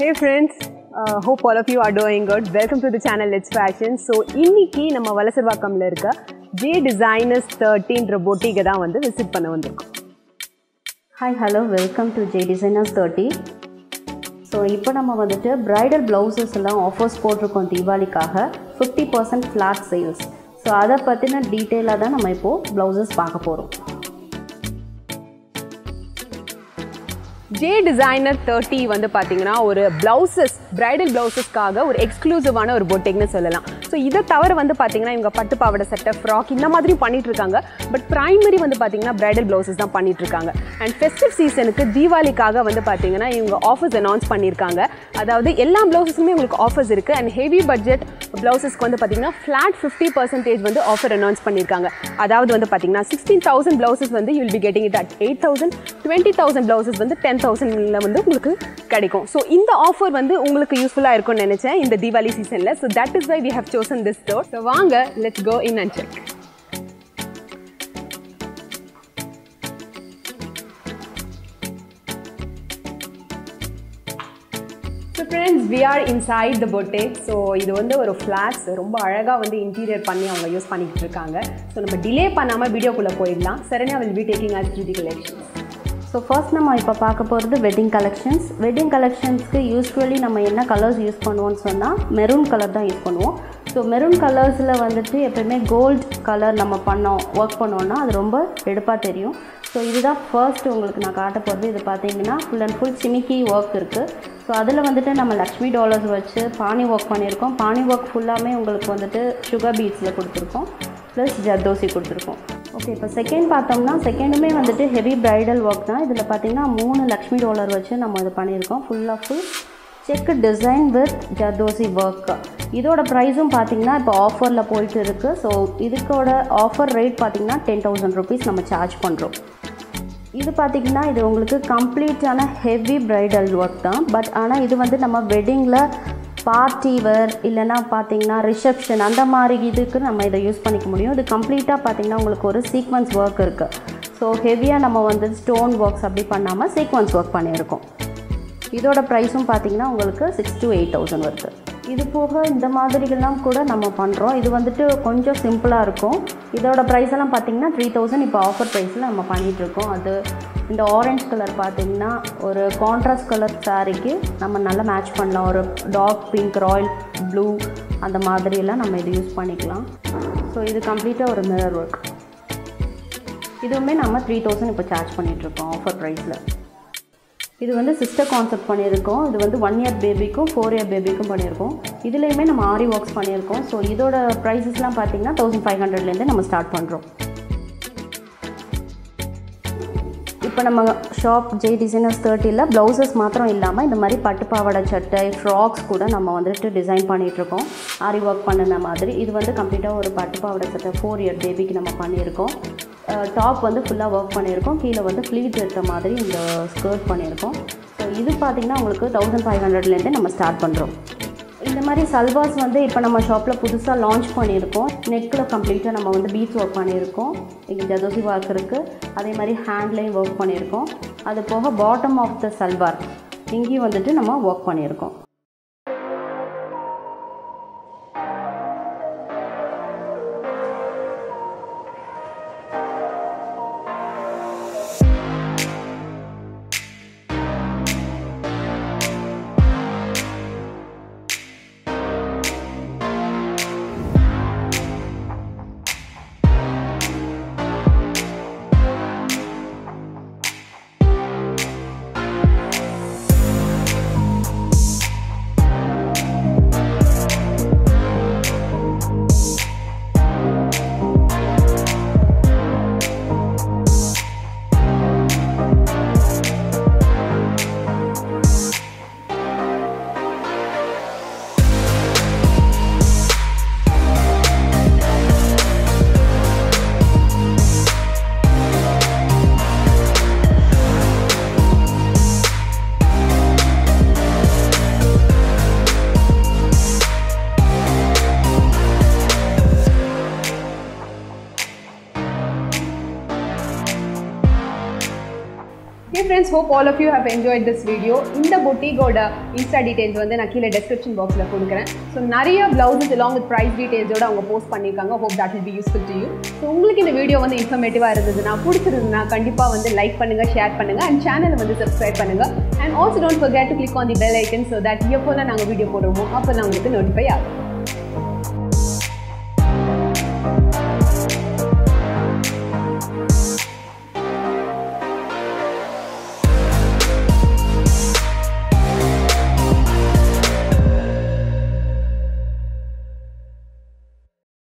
Hey friends, uh, hope all of you are doing good. Welcome to the channel Let's Fashion. So இன்னைக்கு நம்ம வலசர்வாக்கம்ல இருக்க J designers தேர்ட்டின்ற பொட்டிகை தான் வந்து visit பண்ண வந்திருக்கோம் hi hello welcome to J designers thirty so இப்போ நம்ம வந்துட்டு ப்ரைடல் ப்ளவுசஸ் எல்லாம் ஆஃபர்ஸ் போட்டிருக்கோம் தீபாவளிக்காக fifty percent flat sales so அதை பற்றின டீட்டெயிலாக தான் நம்ம இப்போது ப்ளவுசஸ் பார்க்க போகிறோம் ஜே டிசைனர் தேர்ட்டி வந்து பார்த்தீங்கன்னா ஒரு பிளவுசஸ் பிரைடல் பிளவுசஸ்க்காக ஒரு எக்ஸ்க்ளூசிவான ஒரு பொட்டிக்னு சொல்லலாம் ஸோ இதை தவிர வந்து பார்த்தீங்கன்னா இவங்க பட்டு பாவாடை சட்டை ஃப்ராக் இந்த மாதிரி பண்ணிட்டு இருக்காங்க பட் பிரைமரி வந்து பார்த்தீங்கன்னா பிரைடல் பிளவுசஸ் தான் பண்ணிட்டு இருக்காங்க அண்ட் ஃபெஸ்டிவ் சீசனுக்கு தீபாவளிக்காக வந்து பார்த்தீங்கன்னா இவங்க ஆஃபர்ஸ் அனௌன்ஸ் பண்ணியிருக்காங்க அதாவது எல்லா பிளவுசஸுமே உங்களுக்கு ஆஃபர்ஸ் இருக்குது அண்ட் ஹெவி பட்ஜெட் பிளவுசஸ்க்கு வந்து பார்த்தீங்கன்னா ஃப்ளாட் ஃபிஃப்டி பர்சன்டேஜ் வந்து ஆஃபர் அனௌன்ஸ் பண்ணியிருக்காங்க அதாவது வந்து பார்த்தீங்கன்னா சிக்ஸ்டீன் தௌசண்ட் பிளவுசஸ் வந்து you'll be getting it at eight thousand twenty thousand blouses வந்து டென் தௌசண்ட்ல வந்து உங்களுக்கு கிடைக்கும் ஸோ இந்த ஆஃபர் வந்து உங்களுக்கு யூஸ்ஃபுல்லாக இருக்கும்னு நினச்சேன் இந்த தீபாவளி சீசனில் so that is why we have chosen this store so வாங்க let's go in and check so friends we are inside the boutique so இது வந்து ஒரு ஃப்ளாட்ஸ் ரொம்ப அழகாக வந்து இன்டீரியர் பண்ணி அவங்க யூஸ் பண்ணிக்கிட்டு இருக்காங்க ஸோ நம்ம டிலே பண்ணாமல் வீடியோக்குள்ளே போயிடலாம் Saranya will be taking us the collections so first நம்ம இப்போ பார்க்க போகிறது வெட்டிங் கலெக்ஷன்ஸ் வெட்டிங் கலெக்ஷன்ஸ்க்கு யூஸ்வலி நம்ம என்ன கலர்ஸ் யூஸ் பண்ணுவோம்னு சொன்னால் மெரூன் கலர் தான் யூஸ் பண்ணுவோம் ஸோ மெரூன் கலர்ஸில் வந்துட்டு எப்பயுமே கோல்ட் கலர் நம்ம பண்ணோம் ஒர்க் பண்ணோன்னா அது ரொம்ப எடுப்பாக தெரியும் ஸோ இதுதான் ஃபர்ஸ்ட் உங்களுக்கு நான் காட்ட போகிறது இது பார்த்தீங்கன்னா ஃபுல் அண்ட் ஃபுல் சிமிக்கி ஒர்க் இருக்குது ஸோ அதில் வந்துட்டு நம்ம லக்ஷ்மி டாலர்ஸ் வச்சு பானி ஒர்க் பண்ணியிருக்கோம் பானி ஒர்க் ஃபுல்லாமே உங்களுக்கு வந்துட்டு சுகர் பீட்ஸில் கொடுத்துருக்கோம் ப்ளஸ் ஜர்தோசி கொடுத்துருக்கோம் ஓகே இப்போ செகண்ட் பார்த்தோம்னா செகண்டுமே வந்துட்டு ஹெவி ப்ரைடல் ஒர்க் தான் இதில் பார்த்தீங்கன்னா மூணு லக்ஷ்மி டாலர் வச்சு நம்ம இது பண்ணியிருக்கோம் ஃபுல்லாக full check design with zardozi work இதோட ப்ரைஸும் பார்த்தீங்கன்னா இப்போ ஆஃபரில் போயிட்டு இருக்குது ஸோ இதுக்கோட ஆஃபர் ரேட் பார்த்தீங்கன்னா டென் தௌசண்ட் ருபீஸ் நம்ம சார்ஜ் பண்ணுறோம் இது பார்த்திங்கன்னா இது உங்களுக்கு கம்ப்ளீட்டான ஹெவி ப்ரைடல் ஒர்க் தான் பட் ஆனால் இது வந்து நம்ம வெட்டிங்கில் பார்ட்டி வேர் இல்லைன்னா பார்த்தீங்கன்னா ரிசப்ஷன் அந்த மாதிரி இதுக்கு நம்ம இதை யூஸ் பண்ணிக்க முடியும் இது கம்ப்ளீட்டாக பார்த்தீங்கன்னா உங்களுக்கு ஒரு சீக்வன்ஸ் ஒர்க் இருக்குது ஸோ ஹெவியாக நம்ம வந்து ஸ்டோன் ஒர்க்ஸ் அப்படி பண்ணாமல் சீக்வன்ஸ் ஒர்க் பண்ணியிருக்கோம் இதோட ப்ரைஸும் பார்த்தீங்கன்னா உங்களுக்கு சிக்ஸ் to எயிட் தௌசண்ட் வருது இது போக இந்த மாதிரிகள்லாம் கூட நம்ம பண்ணுறோம் இது வந்துட்டு கொஞ்சம் சிம்பிளாக இருக்கும் இதோட ப்ரைஸ் எல்லாம் பார்த்தீங்கன்னா த்ரீ தௌசண்ட் இப்போ ஆஃபர் ப்ரைஸில் நம்ம பண்ணிகிட்ருக்கோம் அது இந்த ஆரஞ்சு கலர் பார்த்தீங்கன்னா ஒரு கான்ட்ராஸ்ட் கலர் சாரீக்கு நம்ம நல்லா மேட்ச் பண்ணலாம் ஒரு டார்க் பிங்க் ராயல் ப்ளூ அந்த மாதிரியெல்லாம் நம்ம இது யூஸ் பண்ணிக்கலாம் ஸோ இது கம்ப்ளீட்டாக ஒரு மிரர் ஒர்க் இதுவுமே நம்ம த்ரீ தௌசண்ட் இப்போ சார்ஜ் பண்ணிகிட்ருக்கோம் ஆஃபர் ப்ரைஸில் இது வந்து சிஸ்டர் கான்செப்ட் பண்ணியிருக்கோம் இது வந்து ஒன் இயர் பேபிக்கும் ஃபோர் இயர் பேபிக்கும் பண்ணியிருக்கோம் இதுலேயுமே நம்ம ஆரி ஒர்க்ஸ் பண்ணியிருக்கோம் ஸோ இதோட ப்ரைஸஸ்லாம் பார்த்தீங்கன்னா தௌசண்ட் ஃபைவ் ஹண்ட்ரட்லேருந்து நம்ம ஸ்டார்ட் பண்ணுறோம் இப்போ நம்ம ஷாப் ஜே டிசைனர்ஸ் தேர்ட்டியில் ப்ளவுசஸ் மாத்திரம் இல்லாமல் இந்த மாதிரி பட்டு பாவாடை சட்டை ஃப்ராக்ஸ் கூட நம்ம வந்துட்டு டிசைன் பண்ணிகிட்ருக்கோம் ஆரி ஒர்க் பண்ணின மாதிரி இது வந்து கம்ப்ளீட்டாக ஒரு பட்டு பாவாடை சட்டை ஃபோர் இயர் பேபிக்கு நம்ம பண்ணியிருக்கோம் டாப் வந்து ஃபுல்லாக ஒர்க் பண்ணியிருக்கோம் கீழே வந்து ஃப்ளீட் இருக்க மாதிரி இந்த ஸ்கர்ட் பண்ணியிருக்கோம் ஸோ இது பார்த்திங்கன்னா உங்களுக்கு தௌசண்ட் ஃபைவ் ஹண்ட்ரட்லேருந்தே நம்ம ஸ்டார்ட் பண்ணுறோம் இந்த மாதிரி சல்வாஸ் வந்து இப்போ நம்ம ஷாப்பில் புதுசாக லான்ச் பண்ணியிருக்கோம் நெக்கில் கம்ப்ளீட்டாக நம்ம வந்து பீச் ஒர்க் பண்ணியிருக்கோம் இங்கே ஜதோசி ஒர்க் இருக்குது அதே மாதிரி ஹேண்ட்லேயும் ஒர்க் பண்ணியிருக்கோம் அது போக பாட்டம் ஆஃப் த சல்வார் இங்கேயும் வந்துட்டு நம்ம ஒர்க் பண்ணியிருக்கோம் okay friends hope all of you have enjoyed this video இந்த பொட்டிகோட இன்ஸ்டா டீடைல்ஸ் வந்து நான் கீழே டெஸ்கிரிப்ஷன் பாக்ஸில் கொடுக்குறேன் ஸோ நிறைய பிளவுசஸ் along with ப்ரைஸ் டீடைல்ஸோட அவங்க போஸ்ட் பண்ணியிருக்காங்க hope that will be useful to you so உங்களுக்கு இந்த வீடியோ வந்து இன்ஃபர்மேட்டிவாக இருந்ததுன்னா பிடிச்சிருந்ததுன்னா கண்டிப்பாக வந்து லைக் பண்ணுங்கள் ஷேர் பண்ணுங்கள் அண்ட் சேனலை வந்து சப்ஸ்கிரைப் பண்ணுங்கள் and also don't forget to click on the bell icon so that எப்போல்லாம் நாங்கள் வீடியோ போடுறோமோ அப்போல்லாம் உங்களுக்கு நோட்டிஃபை ஆகும்